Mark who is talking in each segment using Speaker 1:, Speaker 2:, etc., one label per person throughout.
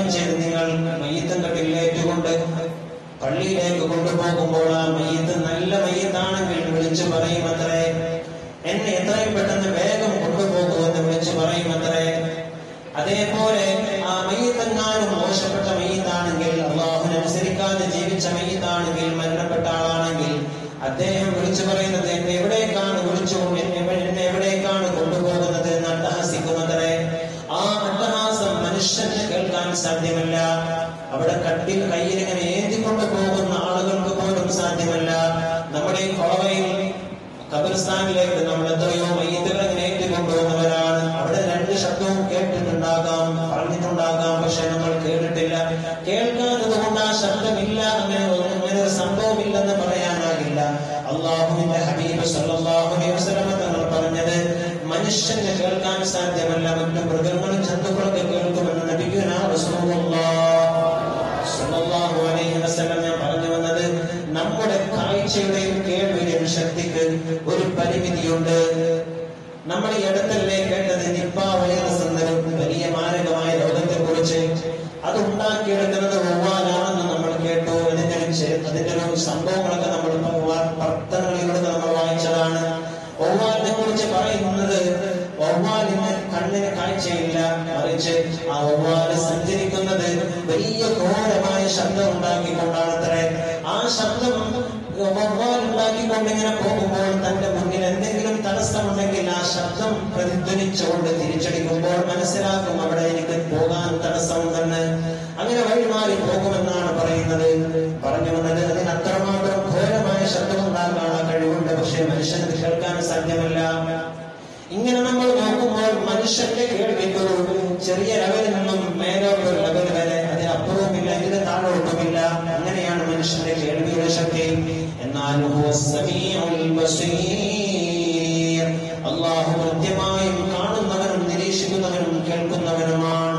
Speaker 1: പാരായണം ചെയ്ത് നിങ്ങൾ മയ്യത്തും കട്ടിലേറ്റുകൊണ്ട് പള്ളിയിലേക്ക് കൊണ്ടുപോകുമ്പോൾ ആ മയ്യത്ത് നല്ല മയ്യത്താണെങ്കിൽ വിളിച്ചു പറയും അത്രേ എന്നെ എത്രയും പെട്ടെന്ന് വേഗം കൊണ്ടുപോകുമെന്ന് വിളിച്ചു പറയും അത്രേ അതേപോലെ ആ മയ്യത്തെങ്ങാനും മോശപ്പെട്ട മയ്യത്താണെങ്കിൽ അള്ളാഹുനനുസരിക്കാതെ ജീവിച്ച മയ്യത്താണെങ്കിൽ മരണപ്പെട്ട ആളാണെങ്കിൽ അദ്ദേഹം വിളിച്ചു പറയുന്നത് എന്നെ എവിടേക്കാണ് വിളിച്ചു എന്നെ എന്നെ എവിടേക്കാണ് കൊണ്ടുപോകുന്നത് എന്ന് അട്ടഹസിക്കുന്നതരെ ആ അട്ടഹാസം മനുഷ്യന് കേൾക്കാൻ സാധ്യമല്ല അവിടെ കട്ടിൽ കയ്യിൽ ഇങ്ങനെ ഏന്തിക്കൊണ്ട് പോകുന്ന ആളുകൾക്ക് പോലും സാധ്യമല്ല നമ്മുടെ ഈ കൊളവയിൽ ഖബർസ്ഥാനിലേക്ക് നമ്മൾ എത്രയോ മയ്യത്തുകൾ ഇങ്ങനെ ഏറ്റുകൊണ്ടുപോകുന്നവരാണ് അവിടെ രണ്ട് ശബ്ദവും കേട്ടിട്ടുണ്ടാകാം പറഞ്ഞിട്ടുണ്ടാകാം പക്ഷെ നമ്മൾ കേട്ടിട്ടില്ല കേൾക്കാത്തത് കൊണ്ട് ആ ശബ്ദമില്ല അങ്ങനെ ഒരു- അങ്ങനെ ഒരു സംഭവമില്ലെന്ന് പറയാനാകില്ല അള്ളാഹുവിന്റെ ഹബീബ് സല്ലല്ലാഹു അലൈഹി വസല്ലമ തങ്ങൾ പറഞ്ഞത് മനുഷ്യന് കേൾക്കാൻ സാധ്യമല്ല മറ്റു മൃഗങ്ങളും ജന്തുക്കളൊക്കെ കേൾക്കുമെന്ന് നബിയുനാ റസൂലുള്ളാഹ് സല്ലല്ലാഹു അലൈഹി വസല്ലം ഞാൻ പറഞ്ഞു വന്നത് നമ്മുടെ കാഴ്ചയുടെയും കേൾവിയുടെയും ശക്തിക്ക് ഒരു പരിമിതിയുണ്ട് നമ്മൾ ഈ അടുത്തല്ലേ കേട്ടത് നിപ്പ വൈറസ് എന്നൊരു വലിയ മാരകമായ രോഗത്തെ കുറിച്ച് അത് ഉണ്ടാക്കിയെടുക്കുന്നത് വവ്വാലാണെന്ന് നമ്മൾ കേട്ടു അതിന്റെ ഒരു ചെ- അതിന്റെ ഒരു സംഭവങ്ങളൊക്കെ നമ്മൾ വാ- പത്രങ്ങളിലൂടെ നമ്മൾ വായിച്ചതാണ് വവ്വാലിനെ കുറിച്ച് പറയുന്നത് വവ്വാലിന് കണ്ണിന് കാഴ്ചയില്ല മറിച്ച് ആ വവ്വാല് സഞ്ചരിക്കുന്നത് വലിയ ഘോരമായ ശബ്ദം ഉണ്ടാക്കിക്കൊണ്ടാണത്രേ ആ ശബ്ദം വവ്വാൽ ഉണ്ടാക്കിക്കൊണ്ട് ഇങ്ങനെ പോകുമ്പോൾ തന്റെ മുന്നിൽ എന്തെങ്കിലും തടസ്സമുണ്ടെങ്കിൽ ആ ശബ്ദം പ്രതിധ്വനിച്ചുകൊണ്ട് തിരിച്ചടിക്കുമ്പോൾ മനസ്സിലാക്കും അവിടെ എനിക്ക് പോകാൻ തടസ്സമുണ്ടെന്ന് അങ്ങനെ വഴിമാറി പോകുമെന്നാണ് പറയുന്നത് പറഞ്ഞു വന്നത് അതിന് അത്രമാത്രം ഘോരമായ ശബ്ദം ഉണ്ടാക്കാനുള്ള കഴിവുണ്ട് പക്ഷേ മനുഷ്യന് കേൾക്കാൻ സാധ്യമല്ല ഇങ്ങനെ നമ്മൾ നോക്കുമ്പോൾ മനുഷ്യന്റെ കേൾവിക്ക് ഒരു ചെറിയ ലെവലിൽ നിന്നും മേലോട്ടൊരു ലെവൽ വരെ അതിനപ്പുറവുമില്ല ഇതിന് താഴോട്ടുമില്ല അങ്ങനെയാണ് മനുഷ്യന്റെ കേൾവിയുടെ ശക്തി എന്നാൽ ഹുവ സമീഉൽ ബസീർ. അള്ളാഹു കൃത്യമായും കാണുന്നവനും നിരീക്ഷിക്കുന്നവനും കേൾക്കുന്നവനുമാണ്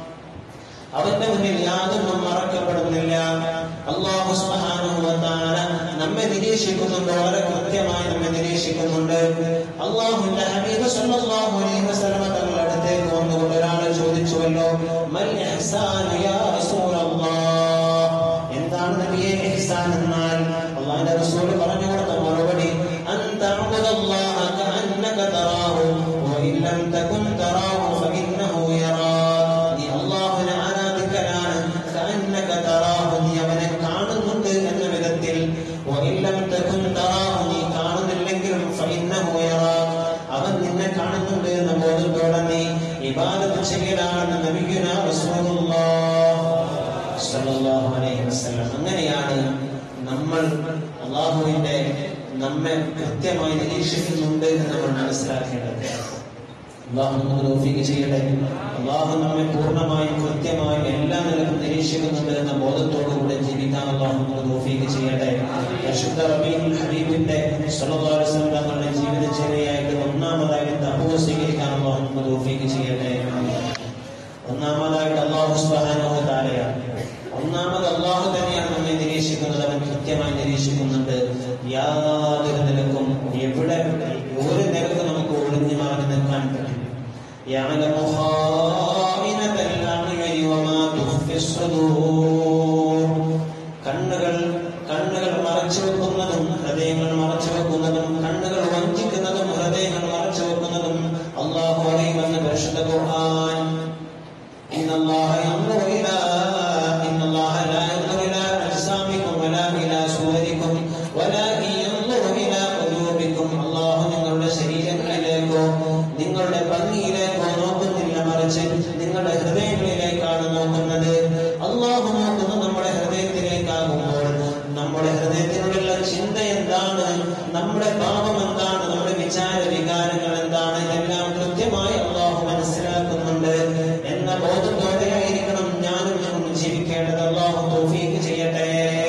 Speaker 1: അവന്റെ മുന്നിൽ യാതൊന്നും മറക്കപ്പെടുന്നില്ല അള്ളാഹു സുബ്ഹാനഹു വ തആല നമ്മെ നിരീക്ഷിക്കുന്നുണ്ട് വളരെ കൃത്യമായി നമ്മെ നിരീക്ഷിക്കുന്നുണ്ട് അള്ളാഹുവിന്റെ ഹബീബ് സല്ലല്ലാഹു അലൈഹി വസല്ലമ തങ്ങളുടെ അടുത്തേക്ക് വന്നുകൊണ്ട് ഒരാൾ ചോദിച്ചുവല്ലോ മൽ ഇഹ്സാനു യാ റസൂലല്ലാഹ് എന്താണ് നബിയെ ഇഹ്സാൻ എന്നാൽ അള്ളാഹിന്റെ റസൂൽ പറഞ്ഞു കൊടുത്ത മറുപടി അൻ തഅബുദല്ലാഹ കഅന്നക തറാഹു വഇൻ ലം തകുൻ തറാഹു ഫഇന്നഹു യറാക് നീ അള്ളാഹുവിനെ ആരാധിക്കലാണ് കഅന്നക തറാഹു നീ അവനെ കാണുന്നുണ്ട് എന്ന വിധത്തിൽ വഇൻ ലം തകുൻ തറാഹു നീ കാണുന്നില്ലെങ്കിലും ഫഇന്നഹു യറാക് അവൻ നിന്നെ കാണുന്നുണ്ട് എന്ന ബോധത്തോടെ നീ ഇബാദത്ത് ചെയ്യലാണെന്ന് നബിയുന റസൂലുള്ളാഹ് സല്ലല്ലാഹു അലൈഹി വസല്ലം അങ്ങനെയാണ് നമ്മൾ അള്ളാഹുവിന്റെ നമ്മെ കൃത്യമായി നിരീക്ഷിക്കുന്നുണ്ട് എന്ന് നമ്മൾ മനസ്സിലാക്കേണ്ടത് അള്ളാഹു നമുക്ക് തൗഫീഖ് ചെയ്യട്ടെ അള്ളാഹു നമ്മെ പൂർണ്ണമായും കൃത്യമായും എല്ലാ നിലക്കും നിരീക്ഷിക്കുന്നുണ്ട് എന്ന ബോധത്തോടുകൂടെ ജീവിക്കാൻ അള്ളാഹു നമുക്ക് തൗഫീഖ് ചെയ്യട്ടെ പരിശുദ്ധ റബീഉൽ ഹബീബിന്റെ സല്ലല്ലാഹു അലൈഹി വസല്ലം തങ്ങളുടെ ജീവിതചര്യയായിട്ട് ഒന്നാമതായിട്ട് തഖ്വ സ്വീകരിക്കാൻ അള്ളാഹു നമുക്ക് തൗഫീഖ് ചെയ്യട്ടെ ഒന്നാമതായിട്ട് അള്ളാഹു സുബ്ഹാനഹു വ തആലയാണ് ഒന്നാമത് അള്ളാഹു തന്നെയാണ് നമ്മെ നിരീക്ഷിക്കുന്നത് അവൻ കൃത്യമായി നിരീക്ഷിക്കുന്നുണ്ട് യാതൊരു നിലക്കും എവിടെ ഒരു നിലക്കും നമുക്ക് ഒളിഞ്ഞു മറഞ്ഞു നിൽക്കാൻ പറ്റില്ല يعلم خائنة الأعين وما تخفي الصدور കണ്ണുകൾ കണ്ണുകൾ മറച്ചു വെക്കുന്നതും ഹൃദയങ്ങൾ മറച്ചു വെക്കുന്നതും കണ്ണുകൾ വഞ്ചിക്കുന്നതും ഹൃദയങ്ങൾ മറച്ചു വെക്കുന്നതും അള്ളാഹു അറിയുമെന്ന് പരിശുദ്ധ ഖുർആൻ إن الله ينظر إلى إن الله لا ينظر إلى أجسامكم ولا إلى صوركم ولكن ينظر إلى قلوبكم الله നിങ്ങളുടെ ശരീരങ്ങളിലേക്കോ നിങ്ങളുടെ ഭംഗിയിലേക്കോ നോക്കുന്നില്ല മറിച്ച് നിങ്ങളുടെ ഹൃദയങ്ങളിലേക്കാണ് നോക്കുന്നത് അള്ളാഹു നോക്കുന്നത് നമ്മുടെ ഹൃദയത്തിലേക്കാകുമ്പോൾ നമ്മുടെ ഹൃദയത്തിനുള്ള ചിന്ത എന്താണ് നമ്മുടെ ഭാവം എന്താണ് നമ്മുടെ വിചാര വികാരങ്ങൾ എന്താണ് ഇതെല്ലാം കൃത്യമായി അള്ളാഹു മനസ്സിലാക്കുന്നുണ്ട് എന്ന ബോധത്തോടെയായിരിക്കണം ഞാനും ഞങ്ങളും ജീവിക്കേണ്ടത് അള്ളാഹു തൗഫീഖ് ചെയ്യട്ടെ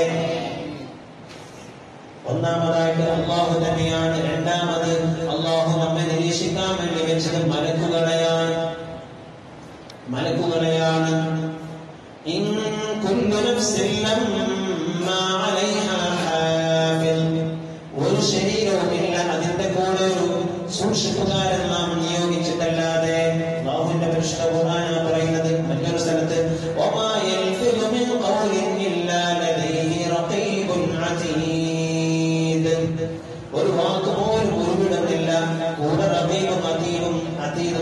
Speaker 1: ഒന്നാമതായിട്ട് അള്ളാഹു തന്നെയാണ് രണ്ടാമത് അള്ളാഹു നമ്മെ നിരീക്ഷിക്കാൻ വേണ്ടി വെച്ചത് മലക്കുകളെയാണ് മലക്കുകളെയാണ് ഇൻ കുല്ലു നഫ്സിൻ ലമ്മാ അലൈഹാ ഹാഫിൽ ഒരു ശരീരവുമില്ല അതിന്റെ കൂടെ ഒരു സൂക്ഷിപ്പുകാരൻ നാം നിയോഗിച്ചിട്ടല്ലാതെ അള്ളാഹുവിന്റെ പരിശുദ്ധ ഖുർആനാ പറയുന്നത് മറ്റൊരു സ്ഥലത്ത് വമാ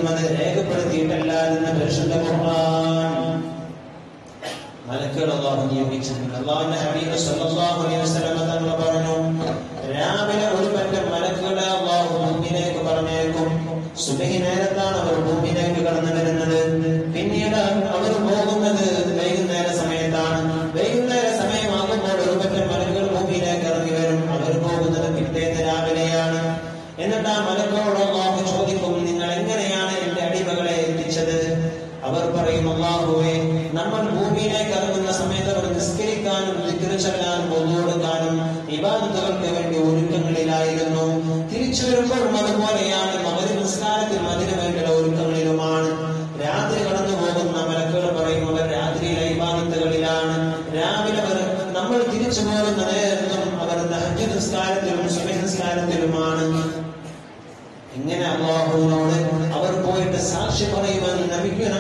Speaker 1: ഒരിക്കലും അത് രേഖപ്പെടുത്തിയിട്ടല്ല എന്ന് പരിശുദ്ധ ഖുർആൻ മലക്കുകൾ അള്ളാഹു നിയോഗിച്ചിട്ടുണ്ട് അള്ളാഹുന്റെ ഹബീബ് സല്ലല്ലാഹു അലൈഹി വസല്ലം തങ്ങൾ പറഞ്ഞു രാവിലെ ഒരു പറ്റം മലക്കുകളെ അള്ളാഹു ഭൂമിയിലേക്ക് പറഞ്ഞേക്കും സുബഹി നേരത്താണ് അവർ ഭൂമിയിലേക്ക് കടന്നു വരുന്നത് പിന്നീട് അവർ പോകുന്നത് വൈകുന്നേര സമയത്താണ് വൈകുന്നേര സമയമാകുമ്പോൾ ഒരു പറ്റം മലക്കുകൾ ഭൂമിയിലേക്ക് ഇറങ്ങി വരും അവർ പോകുന്നത് പിറ്റേന്ന് രാവിലെയാണ് എന്നിട്ട് ആ മലക്കളോട് അള്ളാഹു ചോദിക്കും നിങ്ങൾ എങ്ങനെയാണ് എന്റെ അടിമകളെ എത്തിച്ചത് അവർ പറയും അള്ളാഹുവെ നമ്മൾ ഭൂമിയിലേക്ക് ഇറങ്ങുന്ന സമയത്ത് അവർ നിസ്കരിക്കാനും ദിക്റ് ചൊല്ലാനും ഒന്നുകൊടുക്കാനും ഇബാദത്തുകൾക്ക് വേണ്ടി ഒരുക്കങ്ങളിലായിരുന്നു തിരിച്ചു വരുമ്പോഴും അതുപോലെയാണ് മകരി നിസ്കാരത്തിലും അതിനു വേണ്ടിയുള്ള ഒരുക്കങ്ങളിലുമാണ് രാത്രി കടന്നു പോകുന്ന മലക്കുകൾ പറയും അവർ രാത്രിയിലെ ഇബാദത്തുകളിലാണ് രാവിലെ അവർ നമ്മൾ തിരിച്ചു പോകുന്ന നേരത്തും അവർ ദഹജ് നിസ്കാരത്തിലും സുബഹി നിസ്കാരത്തിലുമാണ് ഇങ്ങനെ അള്ളാഹുവിനോട് അവർ പോയിട്ട് സാക്ഷി പറയുമെന്ന് നബിക്കുന്ന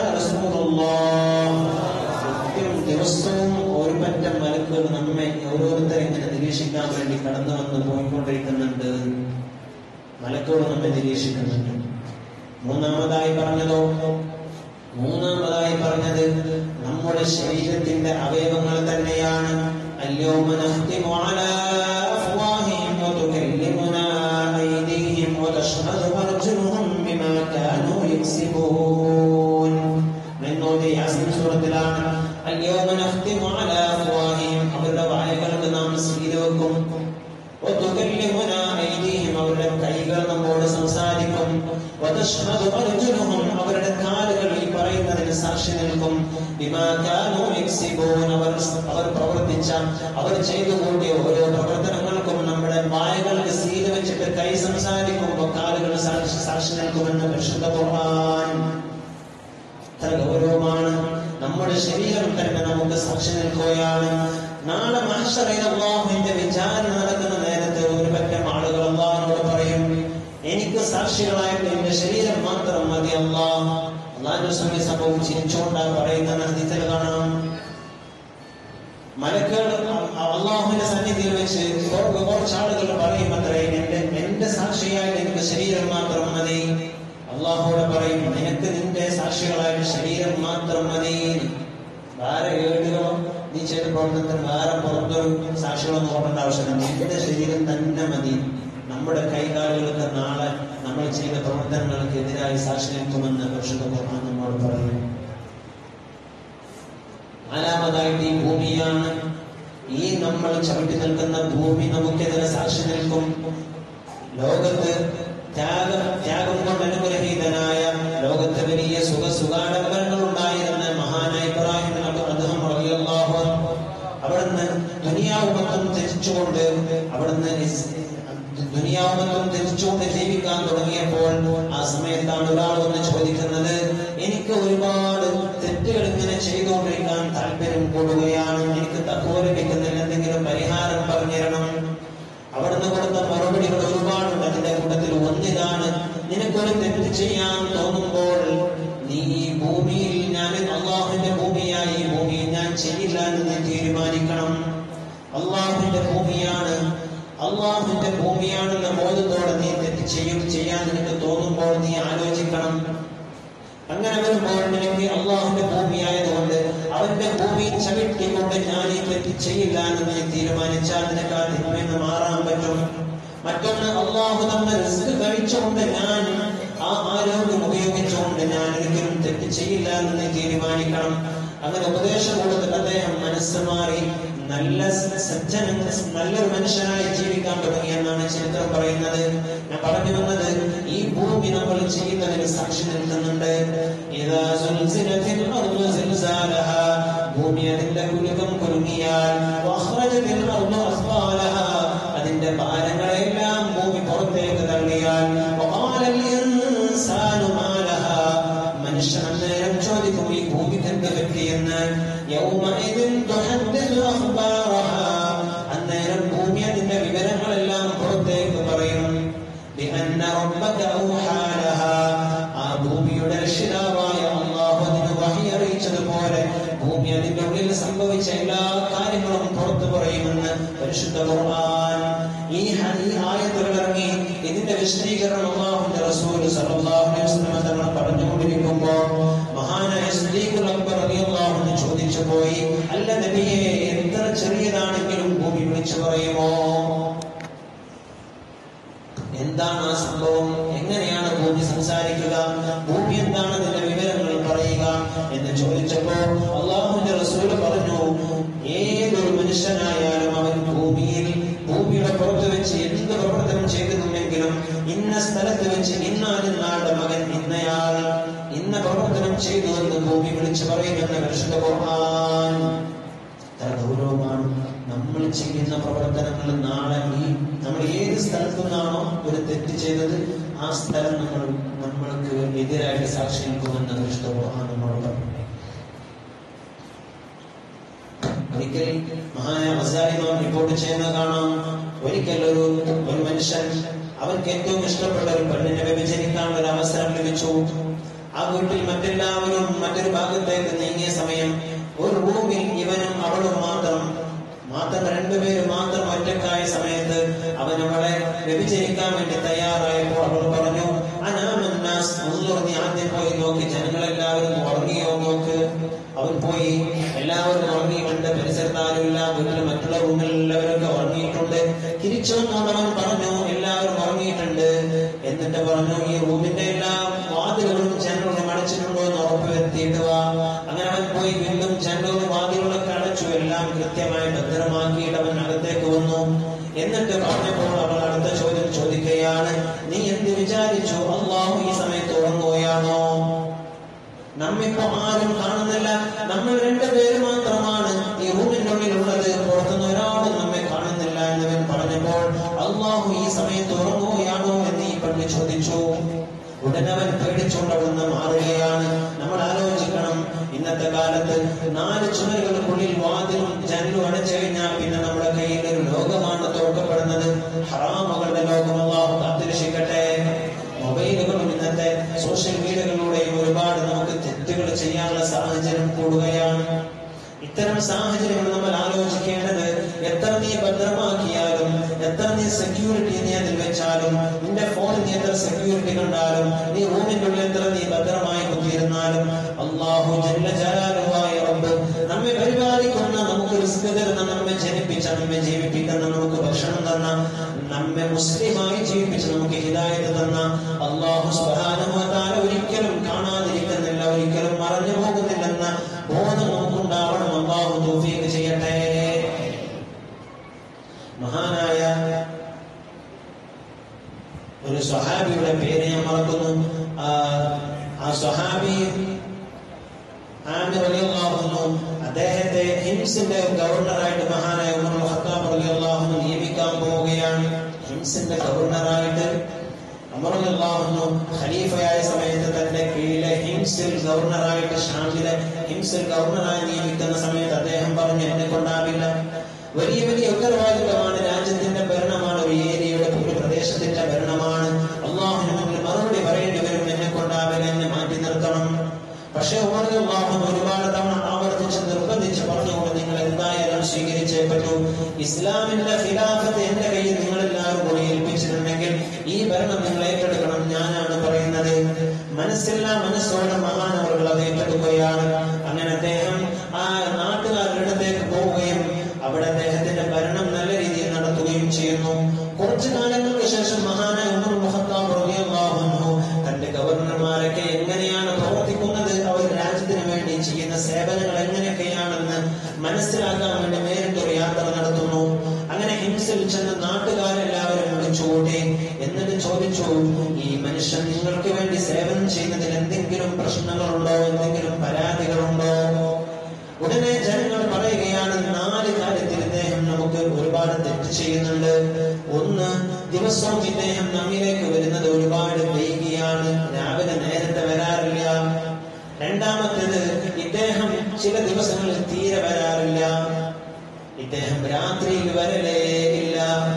Speaker 1: സത്യം ദിവസവും ഒരു പറ്റം മലക്കുകൾ നമ്മെ ഓരോരുത്തരെ ഇങ്ങനെ നിരീക്ഷിക്കാൻ വേണ്ടി കടന്നു വന്ന് പോയിക്കൊണ്ടിരിക്കുന്നുണ്ട് മലക്കുകൾ നമ്മെ നിരീക്ഷിക്കുന്നുണ്ട് മൂന്നാമതായി പറഞ്ഞതോ മൂന്നാമതായി പറഞ്ഞത് നമ്മുടെ ശരീരത്തിന്റെ അവയവങ്ങൾ തന്നെയാണ് اليوم نختم على أفواههم وتكلمنا أيديهم وتشهد أرجلهم بما كانوا يكسبون من نور ياسين سورة الآن اليوم نختم على أفواههم അവരുടെ വായകൾക്ക് നാം സ്വീകരിക്കും وتكلمنا أيديهم അവരുടെ കൈകൾ നമ്മോട് സംസാരിക്കും وتشهد أرجلهم അവരുടെ കാലുകൾ ഈ പറയുന്നതിന് സാക്ഷി നിൽക്കും بما كانوا يكسبون അവർ അവർ പ്രവർത്തിച്ച അവർ ചെയ്തു കൂട്ടിയ ഓരോ പ്രവർത്തനങ്ങൾക്കും നമ്മുടെ വായകൾക്ക് സീല് വെച്ചിട്ട് കൈ സംസാരിക്കുമ്പോൾ കാലുകൾ സാക്ഷി സാക്ഷി നിൽക്കുമെന്ന് പരിശുദ്ധ ഖുർആൻ എത്ര ഗൗരവമാണ് നമ്മുടെ ശരീരം തന്നെ നമുക്ക് സാക്ഷി നിൽക്കുകയാണ് നാളെ മഹശറയിൽ അള്ളാഹുവിന്റെ വിചാരണ നടക്കുന്ന നേരത്തെ ഒരു പറ്റം ആളുകൾ അള്ളാഹിനോട് പറയും എനിക്ക് സാക്ഷികളായിട്ട് എന്റെ ശരീരം മാത്രം മതി അള്ളാഹ് അള്ളാഹിന്റെ സമയ സംഭവം ചിരിച്ചുകൊണ്ടാണ് പറയുന്ന ഹദീസിൽ കാണാം മലക്കുകൾ അള്ളാഹുവിന്റെ സന്നിധിയിൽ വെച്ച് കുറ- കുറച്ച് ആളുകൾ പറയും അത്രേ എന്റെ എന്റെ സാക്ഷിയായിട്ട് എനിക്ക് ശരീരം മാത്രം മതി അള്ളാഹുവിടെ പറയും നിനക്ക് നിന്റെ സാക്ഷികളായിട്ട് ശരീരം മാത്രം മതി വേറെ ഏടുകളോ നീ ചെയ്ത പ്രവർത്തനത്തിന് വേറെ പുറത്തൊരു സാക്ഷികളൊന്നും നോക്കേണ്ട ആവശ്യമില്ല നിന്റെ ശരീരം തന്നെ മതി നമ്മുടെ കൈകാലുകൾക്ക് നാളെ നമ്മൾ ചെയ്ത പ്രവർത്തനങ്ങൾക്ക് എതിരായി സാക്ഷി നിൽക്കുമെന്ന് പരിശുദ്ധ ഖുർആൻ നമ്മോട് പറയുന്നു നാലാമതായിട്ട് ഈ ഭൂമിയാണ് ഈ നമ്മൾ ചവിട്ടി നിൽക്കുന്ന ഭൂമി നമുക്കെതിരെ സാക്ഷി നിൽക്കും ലോകത്ത് ത്യാഗം ത്യാഗം കൊണ്ട് അനുഗ്രഹീതനായ ലോകത്ത് വലിയ സുഖ സുഖാഡംബരങ്ങൾ ഉണ്ടായിരുന്ന മഹാനായ ഇബ്രാഹിം നബി അദ്ദേഹം റളിയല്ലാഹു അൻഹു അവിടുന്ന് ദുനിയാവ് മൊത്തം ത്യജിച്ചുകൊണ്ട് അവിടുന്ന് ഇസ്- ദുനിയാവ് മൊത്തം ത്യജിച്ചുകൊണ്ട് ജീവിക്കാൻ തുടങ്ങിയപ്പോൾ ആ സമയത്താണ് ഒരാൾ വന്ന് ചോദിക്കുന്നത് എനിക്ക് ഒരുപാട് തെറ്റുകൾ ഇങ്ങനെ ചെയ്തുകൊണ്ടിരിക്കാൻ താല്പര്യം കൂടുകയാണ് എനിക്ക് തക്കുവ ലഭിക്കുന്നില്ല എന്തെങ്കിലും പരിഹാരം പറഞ്ഞുതരണം അവിടുന്ന് കൊടുത്ത മറുപടികൾ ഒരുപാടുണ്ട് അതിന്റെ കൂട്ടത്തിൽ ഒന്നിതാണ് നിനക്കൊരു തെറ്റ് ചെയ്യാൻ തോന്നുമ്പോൾ നീ ഈ ഭൂമിയിൽ ഞാൻ അള്ളാഹുവിന്റെ ഭൂമിയായി ഈ ഭൂമിയിൽ ഞാൻ ചെയ്യില്ല എന്ന് നീ തീരുമാനിക്കണം അള്ളാഹുവിന്റെ ഭൂമിയാണ് അള്ളാഹുവിന്റെ ഭൂമിയാണെന്ന ബോധത്തോടെ നീ തെറ്റ് ചെയ്യും ചെയ്യാൻ നിനക്ക് തോന്നുമ്പോൾ നീ ആലോചിക്കണം അങ്ങനെ വരുമ്പോൾ നിനക്ക് അള്ളാഹുന്റെ ഭൂമിയായതുകൊണ്ട് അവന്റെ ഭൂമി ചവിട്ടിക്കൊണ്ട് ഞാൻ ഈ തെറ്റ് ചെയ്യില്ല എന്ന് നീ തീരുമാനിച്ചാൽ നിനക്ക് ആ തിന്മയിൽ നിന്ന് മാറാൻ പറ്റും മറ്റൊന്ന് അള്ളാഹു തന്ന റിസ്ക് കഴിച്ചുകൊണ്ട് ഞാൻ ആ ആരോഗ്യം ഉപയോഗിച്ചുകൊണ്ട് ഞാൻ ഒരിക്കലും തെറ്റ് ചെയ്യില്ല എന്ന് നീ തീരുമാനിക്കണം അങ്ങനെ ഉപദേശം കൊടുത്തിട്ട് അദ്ദേഹം മനസ്സ് മാറി നല്ല സജ്ജന നല്ലൊരു മനുഷ്യനായി ജീവിക്കാൻ തുടങ്ങി എന്നാണ് ചരിത്രം പറയുന്നത് ഞാൻ പറഞ്ഞു വന്നത് ഈ ഭൂമി നമ്മൾ ചെയ്യുന്നതിന് സാക്ഷി നിൽക്കുന്നുണ്ട് ഇതാ സുൽസിലത്തിൽ അർളു സിൽസാലഹാ. ഭൂമി അതിന്റെ കുലുക്കം കുലുങ്ങിയാൽ വഖ്റജത്തിൽ അർളു അസ്ഫാലഹാ. അതിന്റെ ഭാരങ്ങളെല്ലാം ഭൂമി പുറത്തേക്ക് തള്ളിയാൽ വഖാലൽ ഇൻസാനു മാലഹാ. മനുഷ്യൻ അന്നേരം ചോദിക്കും ഈ ഭൂമിക്ക് എന്ത് പറ്റിയെന്ന് യൗമഇദിൻ തുഹദ്ദിസു അഖ്ബാറഹാ. അന്നേരം ഭൂമി അതിന്റെ വിവരങ്ങളെല്ലാം പുറത്തേക്ക് പറയും ബിഅന്ന റബ്ബക ഔഹാ ലഹാ. ആ ഭൂമിയുടെ രക്ഷിതാവായ അള്ളാഹു അതിന് വഹി അറിയിച്ചതുപോലെ ഭൂമി അതിന്റെ ഉള്ളിൽ സംഭവിച്ച എല്ലാ കാര്യങ്ങളും പുറത്തു പറയുമെന്ന് പരിശുദ്ധ ഖുർആൻ ഈ ഹ- ഈ ആയത്തുകൾ ഇറങ്ങി ഇതിന്റെ വിശദീകരണം അള്ളാഹുന്റെ റസൂൽ സല്ലല്ലാഹു അലൈഹി വസല്ലം തങ്ങൾ പറഞ്ഞു പോയി അല്ല നബിയെ എത്ര ചെറിയതാണെങ്കിലും ഭൂമി വിളിച്ചു പറയുമോ എന്താണ് ആ സംഭവം എങ്ങനെയാണ് ഭൂമി സംസാരിക്കുക ഭൂമി എന്താണ് അതിന്റെ വിവരങ്ങൾ പറയുക എന്ന് ചോദിച്ചപ്പോ അള്ളാഹുവിന്റെ റസൂല് പറഞ്ഞു ഏതൊരു മനുഷ്യനായാലും അവൻ ഭൂമിയിൽ ഭൂമിയുടെ പുറത്ത് വെച്ച് എന്ത് പ്രവർത്തനം ചെയ്തിരുന്നെങ്കിലും ഇന്ന സ്ഥലത്ത് വെച്ച് ഇന്നാലിന്നാളുടെ മകൻ ഇന്നയാൾ ഇന്ന പ്രവർത്തനം ചെയ്തു എന്ന് ഭൂമി വിളിച്ചു പറയുമെന്ന് പരിശുദ്ധ ഖുർആൻ എത്ര ഗൗരവമാണ് നമ്മൾ ചെയ്യുന്ന പ്രവർത്തനങ്ങൾ നാളെ ഈ നമ്മൾ ഏത് സ്ഥലത്തു നിന്നാണോ ഒരു തെറ്റ് ചെയ്തത് ആ സ്ഥലം നമ്മൾ നമ്മൾക്ക് എതിരായിട്ട് സാക്ഷി നിൽക്കുമെന്ന് പരിശുദ്ധ ഖുർആൻ നമ്മളോട് പറഞ്ഞു ഒരിക്കൽ മഹാനായ മസാരി നാം റിപ്പോർട്ട് ചെയ്യുന്നത് കാണാം ഒരിക്കൽ ഒരു ഒരു മനുഷ്യൻ അവർക്ക് ഏറ്റവും ഇഷ്ടപ്പെട്ട ഒരു പെണ്ണിനെ വ്യഭിചരിക്കാനുള്ള ഒരു അവസരം ലഭിച്ചു ആ വീട്ടിൽ മറ്റെല്ലാവരും മറ്റൊരു ഭാഗത്തേക്ക് നീങ്ങിയ സമയം ഒരു റൂമിൽ ഇവനും അവളും മാത്രം മാത്രം രണ്ടുപേരും മാത്രം ഒറ്റക്കായ സമയത്ത് അവൻ അവളെ വ്യഭിചരിക്കാൻ വേണ്ടി തയ്യാറായപ്പോൾ അവൾ പറഞ്ഞു അനാമന്നാസ് മുന്നൂർ നീ ആദ്യം പോയി നോക്കി ജനങ്ങളെല്ലാവരും ഉറങ്ങിയോ നോക്ക് അവൻ പോയി എല്ലാവരും ഉറങ്ങിയിട്ടുണ്ട് പരിസരത്ത് ആരുമില്ല വീട്ടിൽ മറ്റുള്ള റൂമിൽ എല്ലാവരൊക്കെ ഉറങ്ങിയിട്ടുണ്ട് തിരിച്ചു വന്നവൻ പറഞ്ഞു എല്ലാവരും ഉറങ്ങിയിട്ടുണ്ട് എന്നിട്ട് പറഞ്ഞു ഈ റൂമിന്റെ എല്ലാ വാതിലുകളും ജനലുകളും അടച്ചിട്ടുണ്ടോ എന്ന് ഉറപ്പ് വരുത്തിയിട്ട് വാ അങ്ങനെ അവൻ പോയി വീണ്ടും ജനലുകളും വാതിലുകളൊക്കെ അടച്ചു എല്ലാം കൃത്യമായി ഭദ്രമാക്കിയിട്ട് അവൻ അകത്തേക്ക് വന്നു എന്നിട്ട് പറഞ്ഞപ്പോൾ അവൾ അടുത്ത ചോദ്യം ചോദിക്കുകയാണ് നീ എന്ത് വിചാരിച്ചു അള്ളാഹു ഈ സമയത്ത് ഉറങ്ങുകയാണോ നമ്മിപ്പോ ആരും കാണുന്നില്ല നമ്മൾ രണ്ടുപേര് മാത്രമാണ് ഈ റൂമിനുള്ളിൽ ഉള്ളത് പുറത്തുനിന്ന് ഒരാളും നമ്മെ കാണുന്നില്ല എന്നവൻ പറഞ്ഞപ്പോൾ അള്ളാഹു ഈ സമയത്ത് ഉറങ്ങുകയാണോ എന്ന് ഈ പെണ്ണ് ചോദിച്ചു ഉടനെ അവൻ പേടിച്ചുകൊണ്ട് അവിടുന്ന് മാറുകയാണ് നമ്മൾ ആലോചിക്കണം ഇന്നത്തെ കാലത്ത് നാല് ചുമരുകൾക്കുള്ളിൽ വാതിലും ജനലും അടച്ചു കഴിഞ്ഞാൽ പിന്നെ നമ്മുടെ കയ്യിൽ ഒരു ലോകമാണ് തുറക്കപ്പെടുന്നത് ഹറാമുകളുടെ ലോകം അള്ളാഹു കാത്തിരക്ഷിക്കട്ടെ മൊബൈലുകളും ഇന്നത്തെ സോഷ്യൽ മീഡിയകളിലൂടെയും ഒരുപാട് നമുക്ക് തെറ്റുകൾ ചെയ്യാനുള്ള സാഹചര്യം കൂടുകയാണ് ഇത്തരം സാഹചര്യങ്ങൾ നമ്മൾ ആലോചിക്കേണ്ടത് എത്ര നീ ഭദ്രമാക്കിയാലും എത്ര നീ സെക്യൂരിറ്റി നീ അതിൽ വെച്ചാലും നിന്റെ ഫോണിൽ നീ എത്ര സെക്യൂരിറ്റി കണ്ടാലും നീ റൂമിന്റെ ഉള്ളിൽ എത്ര നീ ഭദ്രമായി കുത്തിയിരുന്നാലും അള്ളാഹു ജല്ല ജലാലുവായ റബ്ബ് നമ്മെ പരിപാലിക്കുന്ന നമുക്ക് റിസ്ക് തരുന്ന നമ്മെ ജനിപ്പിച്ച നമ്മെ ജീവിപ്പിക്കുന്ന നമുക്ക് ഭക്ഷണം തന്ന നമ്മെ മുസ്ലിമായി ജീവിപ്പിച്ച് നമുക്ക് ഹിദായത്ത് തന്ന അള്ളാഹു സുബ്ഹാനഹു വ തആല ഒരിക്കലും കാണാതിരിക്കുന്നില്ല ഒരിക്കലും മറഞ്ഞു പോകുന്നില്ലെന്ന ബോധം നമുക്കുണ്ടാവണം അള്ളാഹു തൗഫീഖ് ചെയ്യട്ടെ മഹാനായ ഒരു സ്വഹാബിയുടെ പേര് ഞാൻ മറക്കുന്നു ആ, ആ സ്വഹാബി ആമിർ റളിയല്ലാഹു അൻഹു അദ്ദേഹത്തെ ഹിംസിന്റെ ഗവർണറായിട്ട് മഹാനായ ഉമർ അൽ ഖത്താബ് റളിയല്ലാഹു അൻഹു നിയമിക്കാൻ പോവുകയാണ് ഹിംസിന്റെ ഗവർണറായിട്ട് ഉമർ റളിയല്ലാഹു അൻഹു ഖലീഫയായ സമയത്ത് തന്റെ കീഴിലെ ഹിംസിൽ ഗവർണറായിട്ട് ഷാമിലെ ഹിംസിൽ ഗവർണറായി നിയമിക്കുന്ന സമയത്ത് അദ്ദേഹം പറഞ്ഞു എന്നെ കൊണ്ടാവില്ല വലിയ വലിയ ഉത്തരവാദിത്തമാണ് രാജ്യത്തിന്റെ ഭരണമാണ് ഒരു ഏരിയയുടെ ഒരു പ്രദേശത്തിന്റെ ഭരണമാണ് അള്ളാഹുവിന് മുന്നിൽ മറുപടി പറയേണ്ടി വരും എന്നെ കൊണ്ടാവില്ല എന്നെ മാറ്റി നിർത്തണം പക്ഷെ ഉമർ അള്ളാഹു ഒരുപാട് തവണ ആവർത്തിച്ച് നിർബന്ധിച്ച് പറഞ്ഞുകൊണ്ട് നിങ്ങൾ എന്തായാലും സ്വീകരിച്ചേ പറ്റൂ ഇസ്ലാമിന്റെ ഖിലാഫത്ത് എന്റെ കയ്യിൽ നിങ്ങൾ എല്ലാവരും കൂടി ഏൽപ്പിച്ചിട്ടുണ്ടെങ്കിൽ ഈ ഭരണം നിങ്ങൾ ഏറ്റെടുക്കണം ഞാനാണ് പറയുന്നത് മനസ്സില്ല മനസ്സോടെ മഹാനവറുകൾ അത് ഏറ്റെടുക്കുകയാണ് അങ്ങനെ അദ്ദേഹം ആ നാട്ടുകാരുടെ അടുത്തേക്ക് പോവുകയും അവിടെ അദ്ദേഹത്തിന്റെ ഭരണം നല്ല രീതിയിൽ നടത്തുകയും ചെയ്യുന്നു കുറച്ചു കാലങ്ങൾക്ക് ശേഷം മഹാനായ ഉമർ മുഹത്താബ് റളിയല്ലാഹു അൻഹു തന്റെ ഗവർണർമാരൊക്കെ എങ്ങനെയാണ് പ്രവർത്തിക്കുന്നത് അവർ രാജ്യത്തിന് വേണ്ടി ചെയ്യുന്ന സേവനങ്ങൾ എങ്ങനെയൊക്കെയാണെന്ന് മനസ്സിലാക്കാൻ വേണ്ടി നേരിട്ടൊരു യാത്ര നടത്തുന്നു അങ്ങനെ ഹിംസിൽ ചെന്ന് നാട്ടുകാരെല്ലാവരും വിളിച്ചുകൂട്ടി എന്നിട്ട് ചോദിച്ചു ഈ മനുഷ്യൻ നിങ്ങൾക്ക് വേണ്ടി സേവനം ചെയ്യുന്നതിൽ എന്തെങ്കിലും പ്രശ്നങ്ങളുണ്ടോ എന്തെങ്കിലും പരാതികളുണ്ടോ ഉടനെ ജനങ്ങൾ പറയുകയാണ് നാല് കാര്യത്തിൽ ഇദ്ദേഹം നമുക്ക് ഒരുപാട് തെറ്റ് ചെയ്യുന്നുണ്ട് ഒന്ന് ദിവസവും ഇദ്ദേഹം നമ്മിലേക്ക് വരുന്നത് ഒരുപാട് വൈകിയാണ് രാവിലെ നേരത്തെ വരാറില്ല രണ്ടാമത്തേത് ഇദ്ദേഹം ചില ദിവസങ്ങളിൽ തീരെ വരാറില്ല ഇദ്ദേഹം രാത്രിയിൽ വരലേ ഇല്ല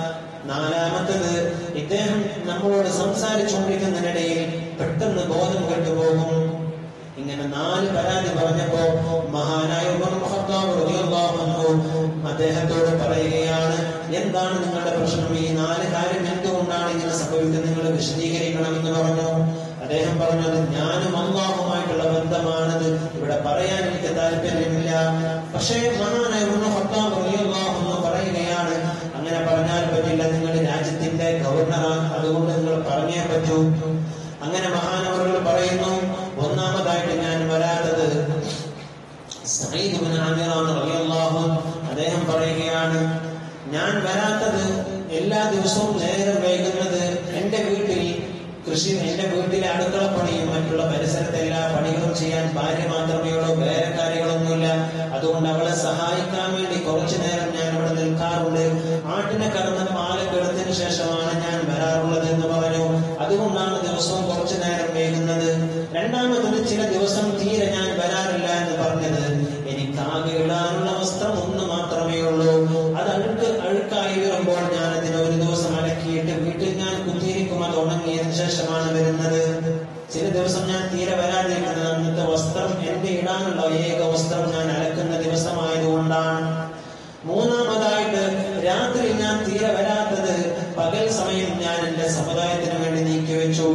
Speaker 1: നാലാമത്തത് ഇദ്ദേഹം നമ്മളോട് സംസാരിച്ചുകൊണ്ടിരിക്കുന്നതിനിടയിൽ പെട്ടെന്ന് ബോധം കെട്ടുപോകും ഇങ്ങനെ നാല് പരാതി പറഞ്ഞപ്പോ മഹാനായ ഉമർ ഖത്താബ് റളിയല്ലാഹു അൻഹു അദ്ദേഹത്തോട് പറയുകയാണ് എന്താണ് നിങ്ങളുടെ പ്രശ്നം ഈ നാല് കാര്യം എന്തുകൊണ്ടാണ് ഇങ്ങനെ സംഭവിക്കുന്നത് നിങ്ങൾ വിശദീകരിക്കണമെന്ന് പറഞ്ഞു അദ്ദേഹം പറഞ്ഞത് ഞാനും അള്ളാഹുമായിട്ടുള്ള ബന്ധമാണത് ഇവിടെ പറയാൻ എനിക്ക് താല്പര്യമില്ല പക്ഷേ മഹാനായ ഇബ്നു ഖത്താബ് റളിയല്ലാഹു അൻഹു പറയുകയാണ് അങ്ങനെ പറഞ്ഞാൽ പറ്റില്ല നിങ്ങൾ രാജ്യത്തിന്റെ ഗവർണറാണ് അതുകൊണ്ട് നിങ്ങൾ പറഞ്ഞേ പറ്റൂ അങ്ങനെ മഹാനവറുകൾ പറയുന്നു ഒന്നാമതായിട്ട് ഞാൻ വരാത്തത് സഈദ് ഇബ്നു ആമിറാണ് റളിയല്ലാഹു അൻഹു അദ്ദേഹം പറയുകയാണ് ഞാൻ വരാത്തത് എല്ലാ ദിവസവും നേരം വൈകുന്നത് എന്റെ വീട്ടിൽ കൃഷി എന്റെ വീട്ടിലെ അടുക്കളപ്പണിയും മറ്റുള്ള പരിസരത്തെ എല്ലാ പണികളും ചെയ്യാൻ ഭാര്യ മാത്രമേ ഉള്ളൂ വേറെ കാര്യങ്ങളൊന്നുമില്ല അതുകൊണ്ട് അവളെ സഹായിക്കാൻ വേണ്ടി കുറച്ചു നേരം ഞാൻ ഇവിടെ നിൽക്കാറുണ്ട് ആട്ടിനെ കറന്ന് പാലൊക്കെ എടുത്തതിന് ശേഷമാണ് ഞാൻ വരാറുള്ളത് എന്ന് പറഞ്ഞു അതുകൊണ്ടാണ് ദിവസവും കുറച്ചു നേരം വൈകുന്നത് രണ്ടാമത്തത് ചില ദിവസം തീരെ ഞാൻ വരാറില്ല എന്ന് പറഞ്ഞത് എനിക്ക് ആകെ ഇടാനുള്ള വസ്ത്രം ഒന്ന് മാത്രമേ ഉള്ളൂ അത് അഴുക്ക് അഴുക്കായി വരുമ്പോൾ ഞാൻ അതിനെ ഒരു ദിവസം അലക്കിയിട്ട് വീട്ടിൽ ഞാൻ കുത്തിയിരിക്കും അത് ഉണങ്ങിയതിനു ശേഷമാണ് വരുന്നത് ചില ദിവസം ഞാൻ തീരെ വരാതിരിക്കുന്നത് അന്നത്തെ വസ്ത്രം എന്റെ ഇടാനുള്ള ഏക വസ്ത്രം ഞാൻ അലക്കുന്ന ദിവസമായതുകൊണ്ടാണ് മൂന്നാമതായിട്ട് രാത്രി ഞാൻ തീരെ വരാത്തത് പകൽ സമയം ഞാൻ എന്റെ സമുദായത്തിന് വേണ്ടി നീക്കി വെച്ചു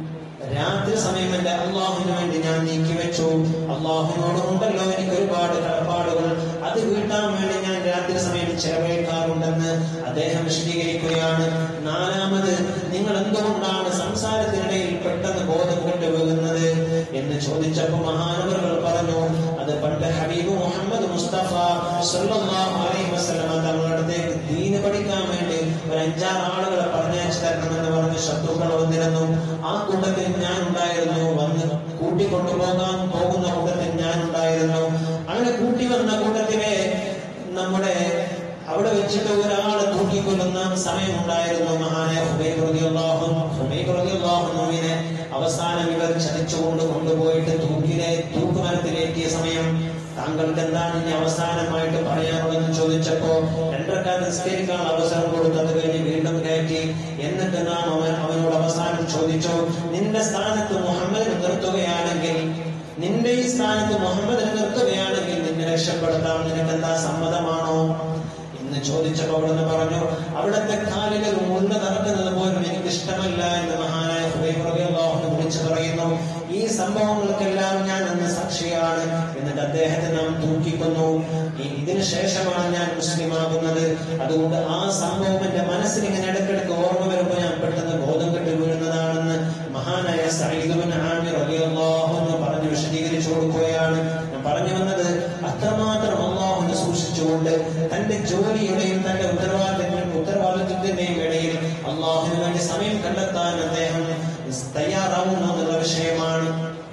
Speaker 1: രാത്രി സമയം എന്റെ അള്ളാഹുവിന് വേണ്ടി ഞാൻ നീക്കി വെച്ചു അള്ളാഹുവിനോട് ഉണ്ടല്ലോ എനിക്ക് ഒരുപാട് കടപ്പാടുകൾ അത് വീട്ടാൻ വേണ്ടി ഞാൻ രാത്രി സമയം ചെലവഴിക്കാറുണ്ടെന്ന് അദ്ദേഹം വിശദീകരിക്കുകയാണ് നാലാമത് നിങ്ങൾ എന്തുകൊണ്ടാണ് സംസാരത്തിനിടയിൽ പെട്ടെന്ന് ബോധം കൊണ്ടുപോകുന്നത് എന്ന് ചോദിച്ചപ്പോൾ മഹാനവറുകൾ പറഞ്ഞു അത് പണ്ട് ഹബീബ് മുഹമ്മദ് മുസ്തഫ സല്ലല്ലാഹു അലൈഹി വസല്ലമ തങ്ങളുടെ അടുത്തേക്ക് ദീന് പഠിക്കാൻ വേണ്ടി ഒരു അഞ്ചാറ് ആളുകളെ പറഞ്ഞയച്ചു തരണമെന്ന് പറഞ്ഞ് ശത്രുക്കൾ വന്നിരുന്നു ആ കൂട്ടത്തിൽ ഞാൻ ഉണ്ടായിരുന്നു വന്ന് കൂട്ടിക്കൊണ്ടുപോകാൻ പോകുന്ന കൂട്ടത്തിൽ ഞാൻ ഉണ്ടായിരുന്നു അങ്ങനെ കൂട്ടി വന്ന കൂട്ടത്തിലെ നമ്മുടെ അവിടെ വെച്ചിട്ട് ഒരാളെ തൂക്കിക്കൊല്ലുന്ന സമയമുണ്ടായിരുന്നു മഹാനായ ഹുബൈബ് റളിയല്ലാഹു ഹുബൈബ് റളിയല്ലാഹുവിനെ അവസാനം ഇവർ ചതിച്ചുകൊണ്ട് കൊണ്ടുപോയിട്ട് തൂക്കിലെ തൂക്കുമരത്തിലേക്കിയ സമയം താങ്കൾക്ക് എന്താണ് ഇനി അവസാനമായിട്ട് പറയാനുള്ളതെന്ന് ചോദിച്ചപ്പോ രണ്ടരക്കാർ നിസ്കരിക്കാൻ അവസരം കൊടുത്തത് കഴിഞ്ഞ് വീണ്ടും കയറ്റി എന്നിട്ട് നാം അവൻ അവനോട് അവസാനം ചോദിച്ചു നിന്റെ സ്ഥാനത്ത് മുഹമ്മദിനെ നിർത്തുകയാണെങ്കിൽ നിന്റെ ഈ സ്ഥാനത്ത് മുഹമ്മദിനെ നിർത്തുകയാണെങ്കിൽ നിന്നെ രക്ഷപ്പെടുത്താം നിനക്ക് എന്താ സമ്മതമാണോ എന്ന് ചോദിച്ചപ്പോൾ അവിടുന്ന് പറഞ്ഞു അവിടുത്തെ കാലിൽ ഒരു മുള്ള നടക്കുന്നത് പോലും എനിക്ക് ഇഷ്ടമല്ല എന്ന് മഹാനായ ഹുബൈബ് റളിയല്ലാഹു അൻഹു വിളിച്ചു പറയുന്നു ഈ സംഭവങ്ങൾക്കെല്ലാം ഞാൻ അന്ന് സാക്ഷിയാണ് എന്നിട്ട് അദ്ദേഹത്തെ നാം തൂക്കിക്കുന്നു ഈ- ഇതിന് ശേഷമാണ് ഞാൻ മുസ്ലിമാകുന്നത് അതുകൊണ്ട് ആ സംഭവം എന്റെ മനസ്സിൽ ഇങ്ങനെ ഇടയ്ക്കിടയ്ക്ക് ഓർമ്മ വരുമ്പോൾ ഞാൻ പെട്ടെന്ന് ബോധം കെട്ടി വീഴുന്നതാണെന്ന് മഹാനായ സഈദ് ബിൻ ആമിർ റളിയല്ലാഹു അൻഹു പറഞ്ഞു വിശദീകരിച്ചു കൊടുക്കുകയാണ് ഞാൻ പറഞ്ഞു വന്നത് അത്രമാത്രം അള്ളാഹുവിനെ സൂക്ഷിച്ചുകൊണ്ട് തന്റെ ജോലിയുടെയും തന്റെ ഉത്തരവാദിത്തത്തിന്റെയും ഉത്തരവാദിത്വത്തിന്റെയും ഇടയിൽ അള്ളാഹുവിന് വേണ്ടി സമയം കണ്ടെത്താൻ അദ്ദേഹം തയ്യാറാവുന്നു എന്നുള്ള വിഷയമാണ്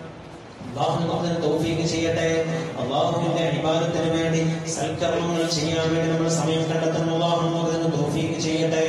Speaker 1: അള്ളാഹു നമുക്കതിന് തൗഫീഖ് ചെയ്യട്ടെ അള്ളാഹുവിന്റെ അടിവാദത്തിന് വേണ്ടി സൽക്കർമ്മങ്ങൾ ചെയ്യാൻ വേണ്ടി നമ്മൾ സമയം കണ്ടെത്തുന്നു അള്ളാഹു നമുക്കതിന് തൗഫീഖ് ചെയ്യട്ടെ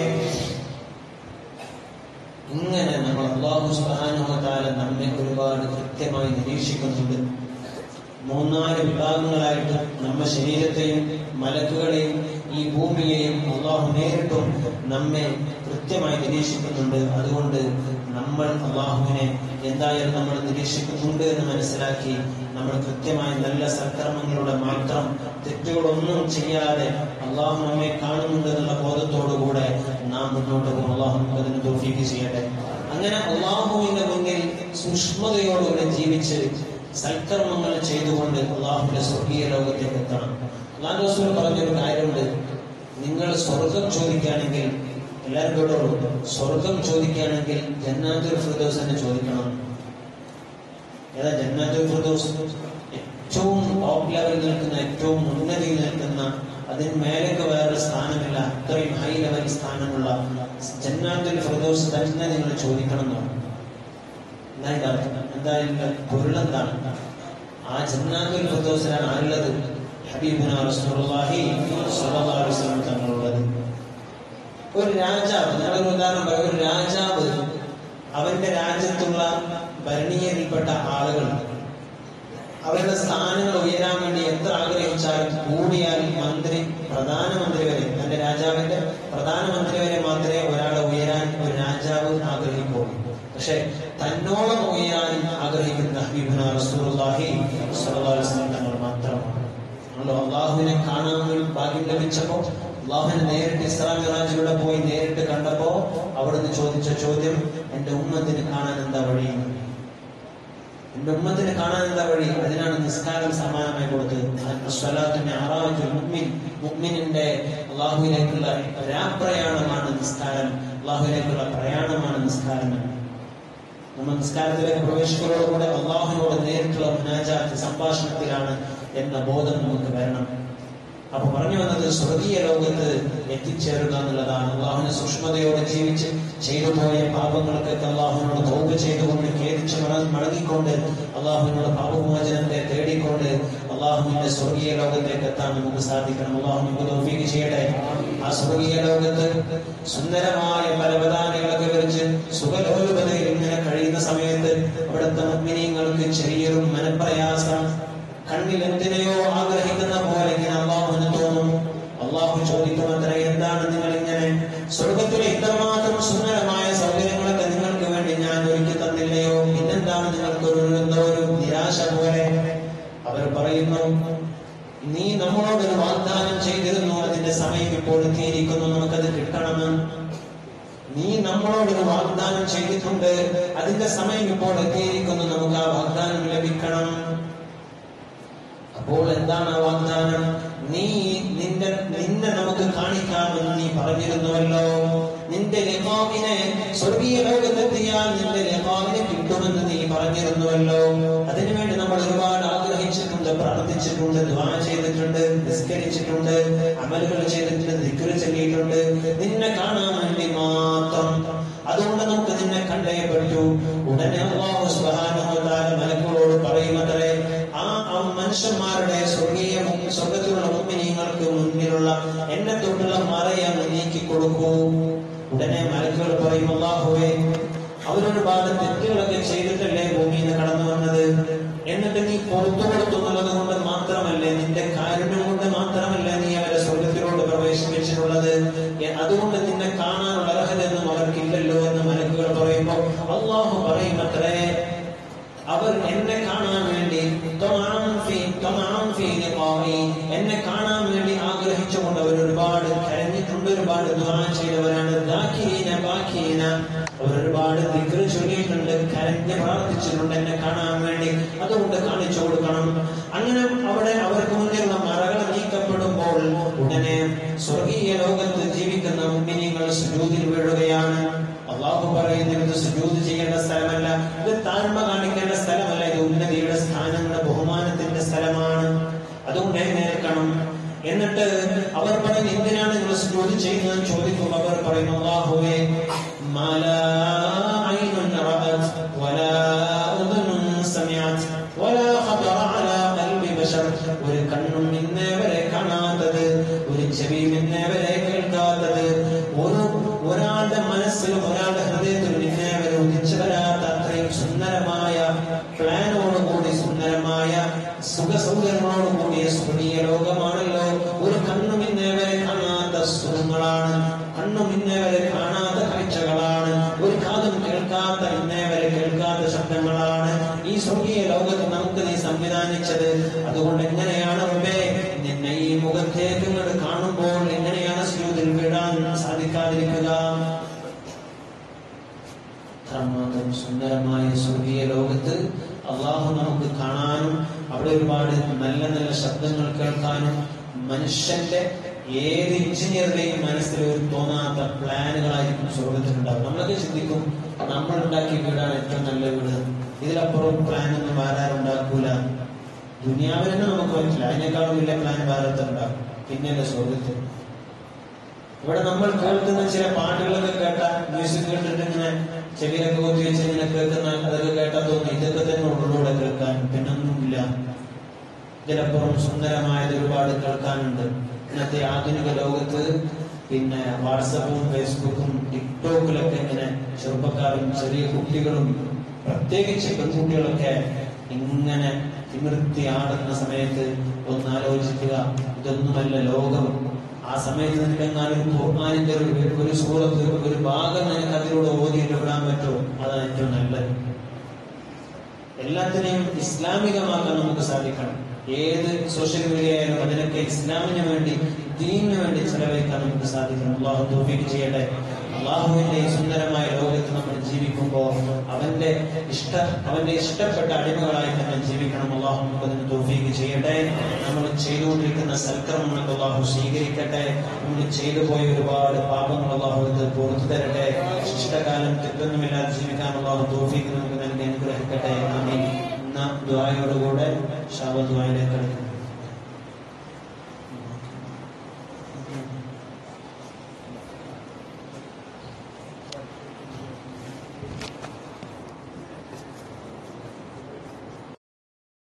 Speaker 1: ഇങ്ങനെ നമ്മൾ അള്ളാഹു സുബാനുഹത്താല നമ്മെ ഒരുപാട് കൃത്യമായി നിരീക്ഷിക്കുന്നുണ്ട് മൂന്നാല് വിഭാഗങ്ങളായിട്ട് നമ്മുടെ ശരീരത്തെയും മലക്കുകളെയും ഈ ഭൂമിയെയും അള്ളാഹു നേരിട്ടും നമ്മെ കൃത്യമായി നിരീക്ഷിക്കുന്നുണ്ട് അതുകൊണ്ട് നമ്മൾ അള്ളാഹുവിനെ എന്തായാലും നമ്മൾ നിരീക്ഷിക്കുന്നുണ്ട് എന്ന് മനസ്സിലാക്കി നമ്മൾ കൃത്യമായി നല്ല സൽക്കർമ്മങ്ങളുടെ മാത്രം തെറ്റുകളൊന്നും ചെയ്യാതെ അള്ളാഹു നമ്മെ കാണുന്നുണ്ട് എന്നുള്ള ബോധത്തോടുകൂടെ നാം മുന്നോട്ട് പോകും അള്ളാഹു നമുക്ക് അതിന് തോഫീക്ക് ചെയ്യട്ടെ അങ്ങനെ അള്ളാഹുവിന്റെ മുന്നിൽ സൂക്ഷ്മതയോടുകൂടെ ജീവിച്ച് സൽക്കർമ്മങ്ങൾ ചെയ്തുകൊണ്ട് അള്ളാഹുവിന്റെ സ്വർഗീയ ലോകത്തേക്ക് എത്തണം അള്ളാഹു റസൂൽ പറഞ്ഞൊരു കാര്യമുണ്ട് നിങ്ങൾ സ്വർഗം ചോദിക്കുകയാണെങ്കിൽ എല്ലാവരും കേട്ടോളൂ സ്വർഗം ചോദിക്കുകയാണെങ്കിൽ ജന്നാത്തുൽ ഫിർദൗസ് തന്നെ ചോദിക്കണം ഏതാ ജന്നാത്തുൽ ഫിർദൗസ് ഏറ്റവും ടോപ്പ് ലെവലിൽ നിൽക്കുന്ന ഏറ്റവും ഉന്നതിയിൽ നിൽക്കുന്ന അതിന് മേലേക്ക് വേറെ സ്ഥാനമില്ല അത്രയും ഹൈ ലെവൽ സ്ഥാനമുള്ള ജന്നാത്തുൽ ഫിർദൗസ് തന്നെ നിങ്ങൾ ചോദിക്കണം എന്നാണ് എന്താ ഇതിന്റെ അർത്ഥം എന്താ ഇതിന്റെ പൊരുളെന്താണ് ആ ജന്നാത്തുൽ ഫിർദൗസിലാണ് ആരുള്ളത് ഹബീബുന റസൂലുള്ളാഹി സ്വല്ലല്ലാഹു അലൈഹി വസല്ലം തങ്ങളുള്ളത് ഒരു രാജാവ് ഞങ്ങളൊരു ഉദാഹരണം പറയാം ഒരു രാജാവ് അവന്റെ രാജ്യത്തുള്ള ഭരണീയരിൽപ്പെട്ട ആളുകൾ അവരുടെ സ്ഥാനങ്ങൾ ഉയരാൻ വേണ്ടി എത്ര ആഗ്രഹിച്ചാലും കൂടിയാൽ മന്ത്രി പ്രധാനമന്ത്രി വരെ തന്റെ രാജാവിന്റെ പ്രധാനമന്ത്രി വരെ മാത്രമേ ഒരാളെ ഉയരാൻ ഒരു രാജാവ് ആഗ്രഹിക്കുള്ളൂ പക്ഷെ തന്നോളം ഉയരാൻ ആഗ്രഹിക്കുന്ന ഹബീബുന റസൂലുള്ളാഹി സ്വല്ലല്ലാഹു അലൈഹി വസല്ലം തങ്ങൾ മാത്രമാണ് ആണല്ലോ അള്ളാഹുവിനെ കാണാൻ വേണ്ടി ഭാഗ്യം ലഭിച്ചപ്പോ അള്ളാഹുവിനെ നേരിട്ട് ഇസ്ലാം മിറാജിലൂടെ പോയി നേരിട്ട് കണ്ടപ്പോ അവിടുന്ന് ചോദിച്ച ചോദ്യം എന്റെ ഉമ്മത്തിന് കാണാൻ എന്താ വഴി എന്റെ ഉമ്മത്തിന് കാണാൻ എന്താ വഴി അതിനാണ് നിസ്കാരം സമാനമായി കൊടുത്തത് സ്വലാത്തിന്റെ ആറാമത്തെ മുഗ്മിൻ മുഗ്മിനിന്റെ അള്ളാഹുവിലേക്കുള്ള രാപ്രയാണമാണ് നിസ്കാരം അള്ളാഹുവിലേക്കുള്ള പ്രയാണമാണ് നിസ്കാരം നമ്മൾ നിസ്കാരത്തിലേക്ക് പ്രവേശിക്കുന്നതോടുകൂടെ അള്ളാഹുവിനോട് നേരിട്ടുള്ള മുനാജാത്ത് സംഭാഷണത്തിലാണ് എന്ന ബോധം നമുക്ക് വരണം അപ്പൊ പറഞ്ഞു വന്നത് സ്വർഗീയ ലോകത്ത് എത്തിച്ചേരുക എന്നുള്ളതാണ് അള്ളാഹുവിനെ സൂക്ഷ്മതയോടെ ജീവിച്ച് ചെയ്തു പോയ പാപങ്ങൾക്കൊക്കെ അള്ളാഹുവിനോട് തോപ ചെയ്തുകൊണ്ട് ഖേദിച്ച് മട- മടങ്ങിക്കൊണ്ട് അള്ളാഹുവിനോട് പാപമോചനത്തെ തേടിക്കൊണ്ട് അള്ളാഹുവിന്റെ സ്വർഗീയ ലോകത്തേക്ക് എത്താൻ നമുക്ക് സാധിക്കണം അള്ളാഹു നമുക്ക് തോഫീക്ക് ചെയ്യട്ടെ ആ സ്വർഗീയ ലോകത്ത് സുന്ദരമായ പരവതാനികളൊക്കെ വരിച്ച് സുഖലോലുപതയിൽ ഇങ്ങനെ കഴിയുന്ന സമയത്ത് അവിടുത്തെ മുഗ്മിനീങ്ങൾക്ക് ചെറിയൊരു മനപ്രയാസം കണ്ണിൽ എന്തിനെയോ ആഗ്രഹിക്കുന്ന പോലെ ഇങ്ങനെ അള്ളാഹുവിന് തോന്നും അള്ളാഹു ചോദിക്കും അത്ര എന്താണ് നിങ്ങൾ ഇങ്ങനെ സ്വർഗത്തിലെ ഇത്രമാത്രം സുന്ദരമായ സൗകര്യങ്ങളൊക്കെ നിങ്ങൾക്ക് വേണ്ടി ഞാൻ ഒരുക്കി തന്നില്ലയോ പിന്നെന്താണ് നിങ്ങൾക്ക് ഒരു എന്തോ ഒരു നിരാശ പോലെ അവർ പറയുന്നു നീ നമ്മളോടൊരു വാഗ്ദാനം ചെയ്തിരുന്നു അതിന്റെ സമയം ഇപ്പോൾ എത്തിയിരിക്കുന്നു നമുക്കത് കിട്ടണമെന്ന് നീ നമ്മളോടൊരു വാഗ്ദാനം ചെയ്തിട്ടുണ്ട് അതിന്റെ സമയം ഇപ്പോൾ എത്തിയിരിക്കുന്നു നമുക്ക് ആ വാഗ്ദാനം ലഭിക്കണം അപ്പോൾ എന്താണ് ആ വാഗ്ദാനം നീ നിന്റെ നിന്നെ നമുക്ക് കാണിക്കാമെന്ന് നീ പറഞ്ഞിരുന്നുവല്ലോ നിന്റെ ലഹാവിനെ സ്വർഗീയ ലോകത്തെത്തിയാൽ നിന്റെ ലഹാവിനെ കിട്ടുമെന്ന് നീ പറഞ്ഞിരുന്നുവല്ലോ അതിനുവേണ്ടി നമ്മൾ ഒരുപാട് ആഗ്രഹിച്ചിട്ടുണ്ട് പ്രാർത്ഥിച്ചിട്ടുണ്ട് ദ്വാ ചെയ്തിട്ടുണ്ട് നിസ്കരിച്ചിട്ടുണ്ട് അമലുകൾ ചെയ്തിട്ടുണ്ട് ദിക്കറ് ചൊല്ലിയിട്ടുണ്ട് നിന്നെ കാണാൻ വേണ്ടി മാത്രം അതുകൊണ്ട് നമുക്ക് നിന്നെ കണ്ടേ പറ്റൂ ഉടനെ അള്ളാഹു സുബ്ഹാനഹു വ തആല മലക്കുകളോട് പറയുമത്രേ ആ ആ മനുഷ്യന്മാരുടെ സ്വർഗീയ മു- സ്വർഗത്തിലുള്ള മുമ്പിനീങ്ങൾക്ക് മുന്നിലുള്ള എന്നെ തൊട്ടുള്ള മറയങ്ങ് നീക്കി കൊടുക്കൂ ഉടനെ മലക്കുകൾ പറയും അള്ളാഹുവേ അവരൊരുപാട് തെറ്റുകളൊക്കെ ചെയ്തിട്ടല്ലേ ഭൂമിയിൽ നിന്ന് കടന്നു വന്നത് എന്നിട്ട് നീ പുറത്തു കൊടുത്തുള്ളത് കൊണ്ട് മാത്രമല്ലേ നിന്റെ കാരുണ്യം കൊണ്ട് മാത്രമല്ലേ നീ അവരെ സ്വർഗത്തിലോട്ട് പ്രവേശിപ്പിച്ചിട്ടുള്ളത് എ- അതുകൊണ്ട് നിന്നെ കാണാനുള്ള അർഹതയൊന്നും അവർക്കില്ലല്ലോ എന്ന് മലക്കുകൾ പറയുമ്പോൾ അള്ളാഹു പറയും അത്രേ അവർ എന്നെ കാണാൻ വേണ്ടി ത്വമാൻ ഫീ- ത്വമാൻ ഫീ ലിഖാഇ. എന്നെ കാണാൻ വേണ്ടി ആഗ്രഹിച്ചുകൊണ്ട് അവർ ഒരുപാട് കരഞ്ഞിട്ടുണ്ട് ഒരുപാട് ദുആ ചെയ്തവരാണ് ദാഖീന ബാഖീന അവർ ഒരുപാട് ദിക്ർ ചൊല്ലിയിട്ടുണ്ട് കരഞ്ഞ് പ്രാർത്ഥിച്ചിട്ടുണ്ട് എന്നെ കാണാൻ വേണ്ടി അതുകൊണ്ട് കാണിച്ചു കൊടുക്കണം അങ്ങനെ അവിടെ അവർക്ക് മുന്നിലുള്ള മറകൾ നീക്കപ്പെടുമ്പോൾ ഉടനെ സ്വർഗീയ ലോകത്ത് ജീവിക്കുന്ന മുമ്പിനികൾ സുജൂതിൽ വീഴുകയാണ് അള്ളാഹു പറയുന്നത് ഇത് സുജൂത് ചെയ്യേണ്ട സ്ഥലമല്ല ഇത് താഴ്മ കാണിക്കേണ്ട സ്ഥലമല്ല ഇത് ഉന്നതിയുടെ സ്ഥാനങ്ങളുടെ ബഹുമാനത്തിന്റെ സ്ഥലമാണ് അതുകൊണ്ട് എഴുന്നേൽക്കണം എന്നിട്ട് അവർ പറയും എന്തിനാണ് നിങ്ങൾ സുജൂത് ചെയ്യുന്നത് ചോദിക്കും അവർ പറയും അള്ളാഹുവേ മാലാ ഐനുൻ റഅത് വലാ ഉദുനുൻ സമിഅത് വലാ ഖദറ അലാ ഖൽബി ബശർ ഒരു കണ്ണും ഇന്നേ വരെ കാണാത്തത് ഒരു ചെവിയും ഇന്നേ വരെ കേൾക്കാത്തത് ഒരു ഒരാളുടെ മനസ്സിലും ഒരാളുടെ ഹൃദയത്തിലും ഇന്നേ വരെ ഉദിച്ചു വരാത്ത അത്രയും സുന്ദരമായ പ്ലാനോടുകൂടി സുന്ദരമായ സുഖ സൗകര്യങ്ങളോട് കൂടിയ സ്വർഗീയ ലോകമാണല്ലോ ഒരു കണ്ണും ഇന്നേ വരെ കാണാത്ത സുഖങ്ങളാണ് കണ്ണും ഇന്നേ വരെ കാണാത്ത കാഴ്ചകളാണ് ഒരു കാതും കേൾക്കാത്ത ഇന്നേ വരെ കേൾക്കാത്ത ശബ്ദങ്ങളാണ് ഈ സ്വർഗീയ ലോകത്ത് നമുക്ക് നീ സംവിധാനിച്ചത് അതുകൊണ്ട് എങ്ങനെയാണ് റബ്ബേ നിന്നെ ഈ മുഖത്തേക്ക് ഇങ്ങോട്ട് കാണുമ്പോൾ എങ്ങനെയാണ് സ്യൂതിൽ വിടാൻ സാധിക്കാതിരിക്കുക അത്രമാത്രം സുന്ദരമായ സ്വർഗീയ ലോകത്ത് അള്ളാഹു നമുക്ക് കാണാനും അവിടെ ഒരുപാട് നല്ല നല്ല ശബ്ദങ്ങൾ കേൾക്കാനും മനുഷ്യന്റെ ഏത് എഞ്ചിനീയറുടെയും മനസ്സിൽ ഒരു തോന്നാത്ത പ്ലാനുകളായിരിക്കും സ്വർഗത്തിലുണ്ടാവും നമ്മളൊക്കെ ചിന്തിക്കും നമ്മൾ ഉണ്ടാക്കിയ വീടാണ് ഏറ്റവും നല്ല വീട് ഇതിലപ്പുറം പ്ലാൻ ഒന്നും ആരാറുണ്ടാക്കൂല ദുനിയാവിൽ തന്നെ നമുക്ക് പറ്റില്ല അതിനേക്കാളും വലിയ പ്ലാൻ ഭാരതത്തിലുണ്ടാകും പിന്നെയല്ലേ സ്വർഗത്തിൽ ഇവിടെ നമ്മൾ കേൾക്കുന്ന ചില പാട്ടുകളൊക്കെ കേട്ട മ്യൂസിക് കേട്ടിട്ട് ഇങ്ങനെ ചെവിയിലൊക്കെ കൊത്തി വെച്ച് ഇങ്ങനെ കേൾക്കുന്ന അതൊക്കെ കേട്ടാൽ തോന്നി ഇതൊക്കെ തന്നെ ഉള്ളിലൂടെ കേൾക്കാൻ പിന്നൊന്നുമില്ല ഇതിലപ്പുറം സുന്ദരമായത് ഒരുപാട് കേൾക്കാനുണ്ട് ഇന്നത്തെ ആധുനിക ലോകത്ത് പിന്നെ വാട്സപ്പും ഫേസ്ബുക്കും ടിക്ടോക്കിലൊക്കെ ഇങ്ങനെ ചെറുപ്പക്കാരും ചെറിയ കുട്ടികളും പ്രത്യേകിച്ച് പെൺകുട്ടികളൊക്കെ ഇങ്ങനെ തിമിർത്തി ആടുന്ന സമയത്ത് ഒന്ന് ആലോചിക്കുക ഇതൊന്നുമല്ല ലോകം ആ സമയത്ത് നിനക്ക് എങ്ങാനും ഖുർആാനിന്റെ ഒരു ഒരു സൂറത്ത് ഒരു ഭാഗം നിനക്ക് അതിലൂടെ ഓതിയിട്ട് വിടാൻ പറ്റുമോ അതാണ് ഏറ്റവും നല്ലത് എല്ലാത്തിനെയും ഇസ്ലാമികമാക്കാൻ നമുക്ക് സാധിക്കണം ഏത് സോഷ്യൽ മീഡിയ ആയാലും അതിനൊക്കെ ഇസ്ലാമിന് വേണ്ടി ദീനിന് വേണ്ടി ചെലവഴിക്കാൻ നമുക്ക് സാധിക്കണം അള്ളാഹു തോഫീക്ക് ചെയ്യട്ടെ അള്ളാഹുവിന്റെ ഈ സുന്ദരമായ ലോകത്ത് നമ്മൾ ജീവിക്കുമ്പോൾ അവന്റെ ഇഷ്ട അവന്റെ ഇഷ്ടപ്പെട്ട അടിമകളായി തന്നെ ജീവിക്കണം അള്ളാഹു നമുക്ക് അതിന് തോഫീക്ക് ചെയ്യട്ടെ നമ്മൾ ചെയ്തുകൊണ്ടിരിക്കുന്ന സൽക്കർമ്മങ്ങൾ അള്ളാഹു സ്വീകരിക്കട്ടെ നമ്മൾ ചെയ്തു പോയ ഒരുപാട് പാപങ്ങൾ അള്ളാഹു ഇത് പുറത്തു തരട്ടെ ശിഷ്ടകാലം തെറ്റൊന്നുമില്ലാതെ ജീവിക്കാൻ അള്ളാഹു തോഫീക്ക് നമുക്ക് നൽകി അനുഗ്രഹിക്കട്ടെ ആമീൻ എന്ന ദ്വായോടുകൂടെ ഷാവ ദ്വായിലേക്ക്